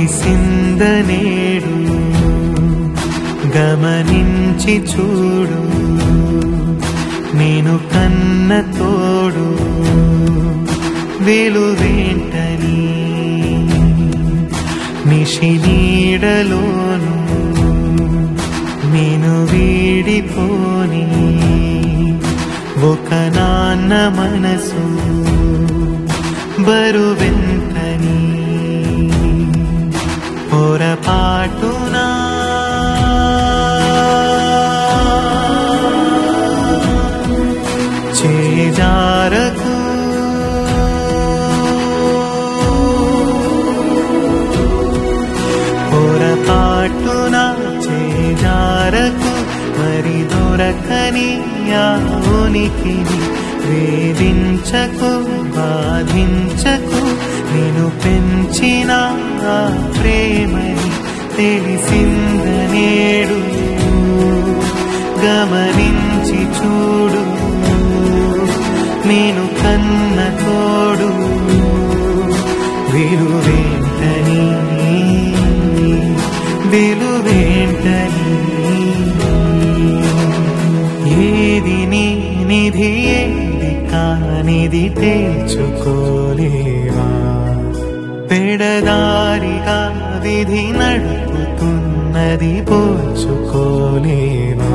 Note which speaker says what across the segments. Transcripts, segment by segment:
Speaker 1: తెలిసిందనేడు గమనించి చూడు నేను కన్న తోడు వెలువేంటని నిశి నీడలోను నేను వీడిపోని ఒక నాన్న మనసు బరువెంతని పొరపాటునా చేజారకు పొరపాటున చేజారకు మరి దొరకని ఆ ఉనికిని వేధించకు బాధించకు నేను పెంచిన ఆ ప్రేమని తెలిసిందనేడు గమనించి చూడు నేను కన్న తోడు విలువేంటని విలువేంటని ఏది నీ నిధి ఏది కానిది తేల్చుకోలేవా పెడదారిగా విధి నడుపుతున్నది పోల్చుకోలేవా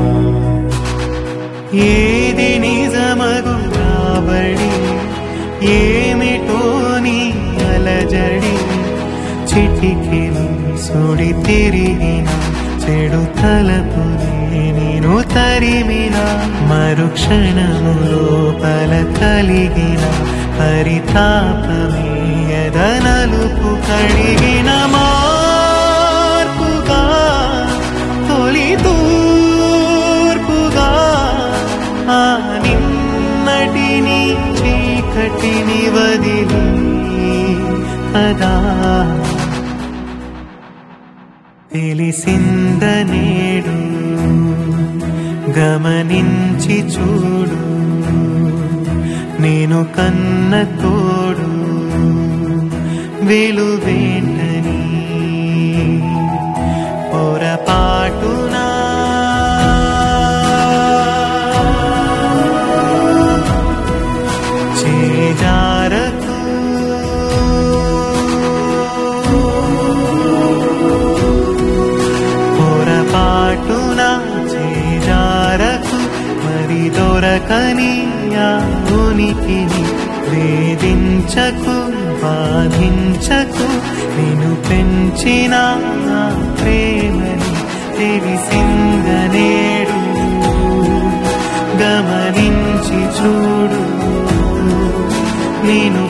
Speaker 1: ఏది నిజమగు కాబడి ఏమిటో నీ అలజడి చిటికెను సుడి తిరిగిన చెడు తలపునే నేను తరిమిన మరుక్షణము లోపల కలిగిన పరితాపమే ఎదనలుపు కడిగిన మార్పుగా తొలి తూర్పుగా ఆ నిన్నటిని చీకటిని వదిలి కదా తెలిసిందనేడు గమనించి చూడు నేను కన్న తోడు వెలువేంటని పొరపాటునా చేజారకు పొరపాటున చేజారకు మరి దొరకని ఆ ఉనికిని వేధించకు బాధించకు నేను పెంచిన ఆ ప్రేమని తెలిసిందనేడు గమనించి చూడు నేను